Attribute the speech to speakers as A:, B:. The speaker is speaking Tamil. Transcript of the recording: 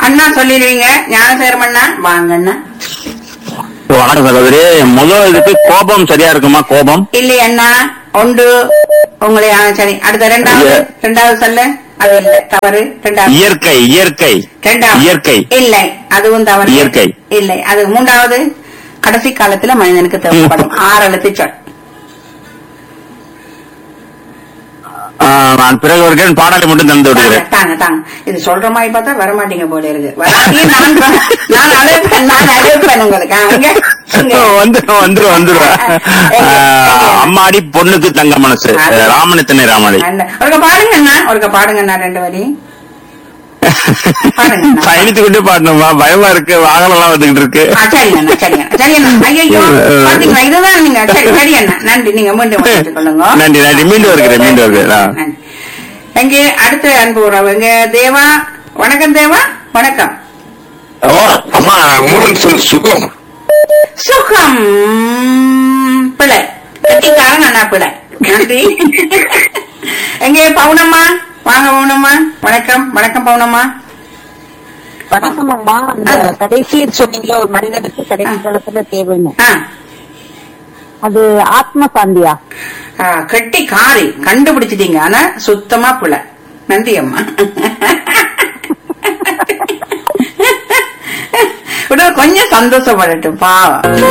A: அண்ணா சொல்லிடுவீங்க ஞானசேகரம் அண்ணா வாங்க அண்ணா
B: வணக்கம் சகோதரி முதல் இதுக்கு கோபம் சரியா இருக்குமா கோபம்
A: இல்லை அண்ணா ஒன்று உங்களை ஆ, சரி அடுத்த ரெண்டாவது
B: இல்ல.
A: ரெண்டாவது சொல்லு அது இல்லை தவறு ரெண்டாவது
B: இயற்கை இயற்கை
A: ரெண்டாவது
B: இயற்கை
A: இல்லை அதுவும் தவறு
B: இயற்கை.
A: இல்லை அது மூன்றாவது கடைசி காலத்துல மனிதனுக்கு தேவைப்படும் ஆறு எழுத்து சொல்
B: ஆ, நான் பிறகு ஒரு கேள்வி பாடலை மட்டும் தந்து
A: தாங்க
B: விடுகிறேன்
A: தாங்க தாங்க இது சொல்ற மாதிரி பார்த்தா வர மாட்டீங்க போல இருக்கு வராட்டியும் நான் நான் அழைப்பேன் நான் அழைப்பேன் உங்களுக்கு ஆ, இங்க, இங்க.
B: வந்துடும் வந்துடும் வந்துடும்
A: எங்க, எங்க?
B: அம்மாடி பொண்ணுக்கு தங்க மனசு
A: அது.
B: ராமனித்தனை ராமனை
A: அந்த- ஒருக்க பாடுங்க அண்ணா ஒருக்க பாடுங்க அண்ணா ரெண்டு வரி பாருங்க.
B: பயணித்து கொண்டே பாடணுமா பயமா இருக்கு வாகனம் எல்லாம் வந்துகிட்டு இருக்கு
A: ஆ, சரிங்க அண்ணா சரிங்க அண்ணா. சரி அண்ணா ஐயோ பாத்தீங்களா இதுதான் நீங்க சரி சரி அண்ணா நன்றி நீங்க மீண்டும் வந்துட்டு கொள்ளுங்க
B: நன்றி நன்றி மீண்டும் வருகிறேன் மீண்டும் வருகிறேன் ஆ.
A: நன்றி. எங்கே அடுத்த அன்பு உறவு எங்க தேவா வணக்கம் தேவா வணக்கம்
C: ஓ அம்மா மூணு சொல் சுகம்
A: சுகம் பிள்ளை கட்டிக்காரன் அண்ணா பிள்ளை நன்றி எங்கே பவுனம்மா வாங்க பவுனம்மா வணக்கம் வணக்கம் பவுனம்மா
D: வணக்கம் அம்மா அந்த கடைசியில் சொன்னீங்களா ஒரு மனிதனுக்கு கடைசி காலத்துல தேவைன்னு
A: ஆ
D: அது ஆத்ம சாந்தியா
A: ஆ, கெட்டி காரி கண்டுபிடிச்சிட்டீங்க ஆனா சுத்தமா புல நன்றி அம்மா விட கொஞ்சம் சந்தோஷப்படட்டும் பாவம்